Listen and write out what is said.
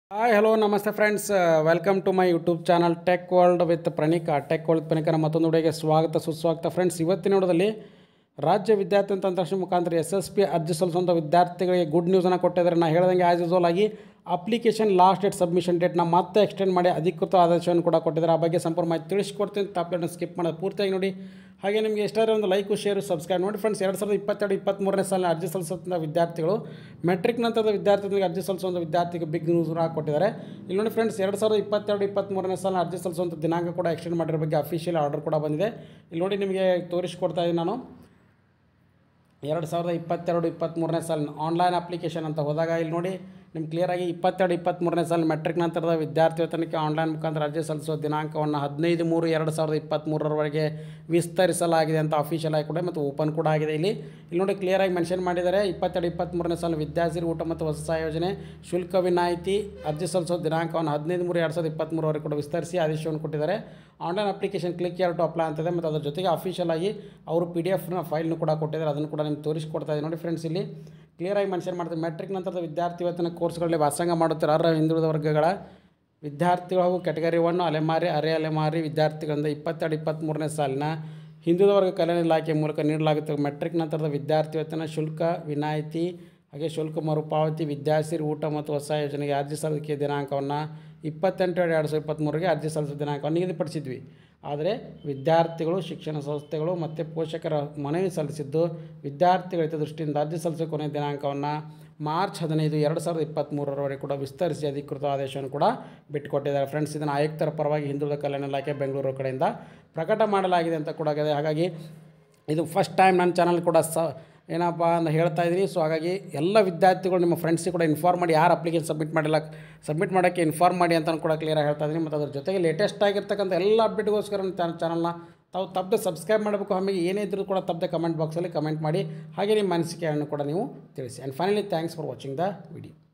hi hello ನಮಸ್ತೆ friends welcome to my YouTube channel tech world with Praneeka tech world ಪ್ರಣೀಕನ ಮತ್ತೊಂದು ವಿಡಿಯೋಗೆ ಸ್ವಾಗತ ಸುಸ್ವಾಗತ ಫ್ರೆಂಡ್ಸ್ ಇವತ್ತಿನ ವಿಡಿಯೋದಲ್ಲಿ ರಾಜ್ಯ ವಿದ್ಯಾರ್ಥಿ ತಂತ್ರಾಂಶ ಮುಖಾಂತರ ಎಸ್ ಎಸ್ ಪಿ ಅರ್ಜಿ ಸಲ್ಲಿಸುವಂಥ ವಿದ್ಯಾರ್ಥಿಗಳಿಗೆ ಗುಡ್ ನ್ಯೂಸನ್ನು ಕೊಟ್ಟಿದ್ದಾರೆ ನಾನು ಹೇಳ್ದಂಗೆ ಆ್ಯಸ್ ಯೂಸ್ವಲ್ ಆಗಿ ಅಪ್ಲಿಕೇಶನ್ ಲಾಸ್ಟ್ ಡೇಟ್ ಸಬ್ಮಿಷನ್ ಡೇಟ್ನ ಮತ್ತೆ ಎಕ್ಸ್ಟೆಂಡ್ ಮಾಡಿ ಅಧಿಕೃತ ಆದೇಶವನ್ನು ಕೂಡ ಕೊಟ್ಟಿದ್ದಾರೆ ಆ ಬಗ್ಗೆ ಸಂಪೂರ್ಣ ಮಾಹಿತಿ ತಿಳಿಸ್ಕೊಡ್ತೀನಿ ತಪ್ಪನ್ನು ಸ್ಕಿಪ್ ಮಾಡೋದು ಪೂರ್ತಿಯಾಗಿ ನೋಡಿ ಹಾಗೆ ನಿಮಗೆ ಇಷ್ಟಾದ್ರೆ ಒಂದು ಲೈಕು ಶೇರು ಸಬ್ಸ್ಕ್ರೈಬ್ ನೋಡಿ ಫ್ರೆಂಡ್ಸ್ ಎರಡು ಸಾವಿರದ ಇಪ್ಪತ್ತೆರಡು ಇಪ್ಪತ್ತ್ಮೂರನೇ ಸಾಲಿನ ಅರ್ಜಿ ಸಲ್ಲಿಸುವಂಥ ವಿದ್ಯಾರ್ಥಿಗಳು ಮೆಟ್ರಿಕ್ ನಂತರದ ವಿದ್ಯಾರ್ಥಿಗಳಿಗೆ ಅರ್ಜಿ ಸಲ್ಲಿಸುವಂಥ ವಿದ್ಯಾರ್ಥಿಗೆ ಬಿಗ್ ನ್ಯೂಸ್ ಕೊಟ್ಟಿದ್ದಾರೆ ಇಲ್ಲಿ ನೋಡಿ ಫ್ರೆಂಡ್ಸ್ ಎರಡು ಸಾವಿರದ ಇಪ್ಪತ್ತೆರಡು ಇಪ್ಪತ್ತ್ಮೂರನೇ ಸಾಲಿನ ಅರ್ಜಿ ಸಲ್ಲಿಸುವಂಥ ದಿನಾಂಕ ಕೂಡ ಎಕ್ಸ್ಟೆಂಡ್ ಮಾಡಿರೋ ಬಗ್ಗೆ ಅಫಿಷಿಯಲ್ ಆರ್ಡರ್ ಕೂಡ ಬಂದಿದೆ ಇಲ್ಲಿ ನೋಡಿ ನಿಮಗೆ ತೋರಿಸ್ಕೊಡ್ತಾ ಇದ್ದೀನಿ ನಾನು ಎರಡು ಸಾವಿರದ ಇಪ್ಪತ್ತೆರಡು ಇಪ್ಪತ್ತ್ಮೂರನೇ ಸಾಲಿನ ಆನ್ಲೈನ್ ಅಪ್ಲಿಕೇಶನ್ ಅಂತ ಹೋದಾಗ ಇಲ್ಲಿ ನೋಡಿ ನಿಮ್ಗೆ ಕ್ಲಿಯರಾಗಿ ಇಪ್ಪತ್ತೆರಡು ಇಪ್ಪತ್ತ್ಮೂರನೇ ಸಾಲ ಮೆಟ್ರಿಕ್ ನಂತರದ ವಿದ್ಯಾರ್ಥಿ ವೇತನಕ್ಕೆ ಆನ್ಲೈನ್ ಮುಖಾಂತರ ಅರ್ಜಿ ಸಲ್ಲಿಸುವ ದಿನಾಂಕವನ್ನು ಹದಿನೈದು ಮೂರು ಎರಡು ಸಾವಿರದ ಇಪ್ಪತ್ತ್ಮೂರರವರೆಗೆ ವಿಸ್ತರಿಸಲಾಗಿದೆ ಅಂತ ಅಫಿಷಿಯಲ್ ಆಗಿ ಕೂಡ ಮತ್ತು ಓಪನ್ ಕೂಡ ಆಗಿದೆ ಇಲ್ಲಿ ಇಲ್ಲಿ ನೋಡಿ ಕ್ಲಿಯರಾಗಿ ಮೆನ್ಷನ್ ಮಾಡಿದ್ದಾರೆ ಇಪ್ಪತ್ತೆರಡು ಇಪ್ಪತ್ತ್ಮೂರನೇ ಸಾಲ ವಿದ್ಯಾರ್ಥಿ ಊಟ ಮತ್ತು ವಸತಿ ಯೋಜನೆ ಶುಲ್ಕ ವಿನಾಯಿತಿ ಅರ್ಜಿ ಸಲ್ಲಿಸುವ ದಿನಾಂಕವನ್ನು ಹದಿನೈದು ಮೂರು ಎರಡು ಸಾವಿರದ ಇಪ್ಪತ್ತ್ಮೂರವರೆಗೆ ಕೂಡ ವಿಸ್ತರಿಸಿ ಆದೇಶವನ್ನು ಕೊಟ್ಟಿದ್ದಾರೆ ಆನ್ಲೈನ್ ಅಪ್ಲಿಕೇಶನ್ ಕ್ಲಿಕ್ ಯಾರು ಟು ಅಪ್ಲೈ ಅಂತಿದೆ ಮತ್ತು ಅದ್ರ ಜೊತೆಗೆ ಅಫಿಷಿಯಲ್ ಆಗಿ ಅವರು ಪಿ ಡಿ ಎಫ್ನ ಫೈಲ್ನು ಕೂಡ ಕೊಟ್ಟಿದ್ದಾರೆ ಅದನ್ನು ಕೂಡ ನಿಮ್ಗೆ ತೋರಿಸ್ಕೊಡ್ತಾ ಇದೆ ನೋಡಿ ಫ್ರೆಂಡ್ಸ್ ಇಲ್ಲಿ ಕ್ಲಿಯರಾಗಿ ಮೆನ್ಷನ್ ಮಾಡ್ತಾರೆ ಮೆಟ್ರಿಕ್ ನಂತರದ ವಿದ್ಯಾರ್ಥಿ ವೇತನ ಕೋರ್ಸ್ಗಳಲ್ಲಿ ವ್ಯಾಸಂಗ ಮಾಡುತ್ತಾರೆ ಅರ್ಹ ಹಿಂದುಳಿದ ವರ್ಗಗಳ ವಿದ್ಯಾರ್ಥಿಗಳು ಹಾಗೂ ಕೆಟಗರಿ ಒನ್ ಅಲೆಮಾರಿ ಅರೆ ಅಲೆಮಾರಿ ವಿದ್ಯಾರ್ಥಿಗಳಿಂದ ಇಪ್ಪತ್ತೆರಡು ಇಪ್ಪತ್ತ್ಮೂರನೇ ಸಾಲಿನ ಹಿಂದುಳಿದ ವರ್ಗ ಕಲ್ಯಾಣ ಇಲಾಖೆ ಮೂಲಕ ನೀಡಲಾಗುತ್ತಿರುವ ಮೆಟ್ರಿಕ್ ನಂತರದ ವಿದ್ಯಾರ್ಥಿ ವೇತನ ಶುಲ್ಕ ವಿನಾಯಿತಿ ಹಾಗೆ ಶುಲ್ಕ ಮರುಪಾವತಿ ವಿದ್ಯಾಸಿರಿ ಊಟ ಮತ್ತು ಹೊಸ ಯೋಜನೆಗೆ ಅರ್ಜಿ ಸಲ್ಲಿಕೆ ದಿನಾಂಕವನ್ನು ಇಪ್ಪತ್ತೆಂಟು ಎರಡು ಎರಡು ಸಾವಿರದ ಇಪ್ಪತ್ತ್ಮೂರಿಗೆ ಅರ್ಜಿ ಸಲ್ಲಿಸುವ ದಿನಾಂಕವನ್ನು ನಿಗದಿಪಡಿಸಿದ್ವಿ ಆದರೆ ವಿದ್ಯಾರ್ಥಿಗಳು ಶಿಕ್ಷಣ ಸಂಸ್ಥೆಗಳು ಮತ್ತು ಪೋಷಕರ ಮನವಿ ಸಲ್ಲಿಸಿದ್ದು ವಿದ್ಯಾರ್ಥಿಗಳ ಹಿತದೃಷ್ಟಿಯಿಂದ ಅರ್ಜಿ ಸಲ್ಲಿಸುವ ಕೊನೆಯ ದಿನಾಂಕವನ್ನು ಮಾರ್ಚ್ ಹದಿನೈದು ಎರಡು ಸಾವಿರದ ಇಪ್ಪತ್ತ್ಮೂರರವರೆಗೆ ಕೂಡ ವಿಸ್ತರಿಸಿ ಅಧಿಕೃತ ಆದೇಶವನ್ನು ಕೂಡ ಬಿಟ್ಟುಕೊಟ್ಟಿದ್ದಾರೆ ಫ್ರೆಂಡ್ಸ್ ಇದನ್ನು ಆಯುಕ್ತರ ಪರವಾಗಿ ಹಿಂದುಳಿದ ಕಲ್ಯಾಣ ಇಲಾಖೆ ಬೆಂಗಳೂರು ಕಡೆಯಿಂದ ಪ್ರಕಟ ಮಾಡಲಾಗಿದೆ ಅಂತ ಕೂಡ ಆಗಿದೆ ಹಾಗಾಗಿ ಇದು ಫಸ್ಟ್ ಟೈಮ್ ನನ್ನ ಚಾನಲ್ ಕೂಡ ಸ ಏನಪ್ಪ ಅಂತ ಹೇಳ್ತಾ ಇದ್ದೀನಿ ಸೊ ಹಾಗಾಗಿ ಎಲ್ಲ ವಿದ್ಯಾರ್ಥಿಗಳು ನಿಮ್ಮ ಫ್ರೆಂಡ್ಸಿಗೆ ಕೂಡ ಇನ್ಫಾರ್ಮ್ ಮಾಡಿ ಯಾರು ಅಪ್ಲಿಕೇಶನ್ ಸಬ್ಮಿಟ್ ಮಾಡಿಲ್ಲ ಸಬ್ಮಿಟ್ ಮಾಡೋಕ್ಕೆ ಇನ್ಫಾರ್ಮ್ ಮಾಡಿ ಅಂತ ಕೂಡ ಕ್ಲಿಯರಾಗಿ ಹೇಳ್ತಾ ಇದ್ದೀನಿ ಮತ್ತು ಅದ್ರ ಜೊತೆಗೆ ಲೇಟೆಸ್ಟ್ ಆಗಿರ್ತಕ್ಕಂಥ ಎಲ್ಲ ಅಪ್ಡೇಟ್ಗೋಸ್ಕರ ನನ್ನ ಚಾನಲ್ನ ತಾವು ತಪ್ಪದೆ ಸಬ್ಸ್ಕ್ರೈಬ್ ಮಾಡಬೇಕು ಆಮೇಲೆ ಏನೇ ಇದ್ರೂ ಕೂಡ ತಪ್ಪದೆ ಕಮೆಂಟ್ ಬಾಕ್ಸಲ್ಲಿ ಕಮೆಂಟ್ ಮಾಡಿ ಹಾಗೆ ನಿಮ್ಮ ಅನಿಸಿಕೆಯನ್ನು ಕೂಡ ನೀವು ತಿಳಿಸಿ and finally thanks for watching the video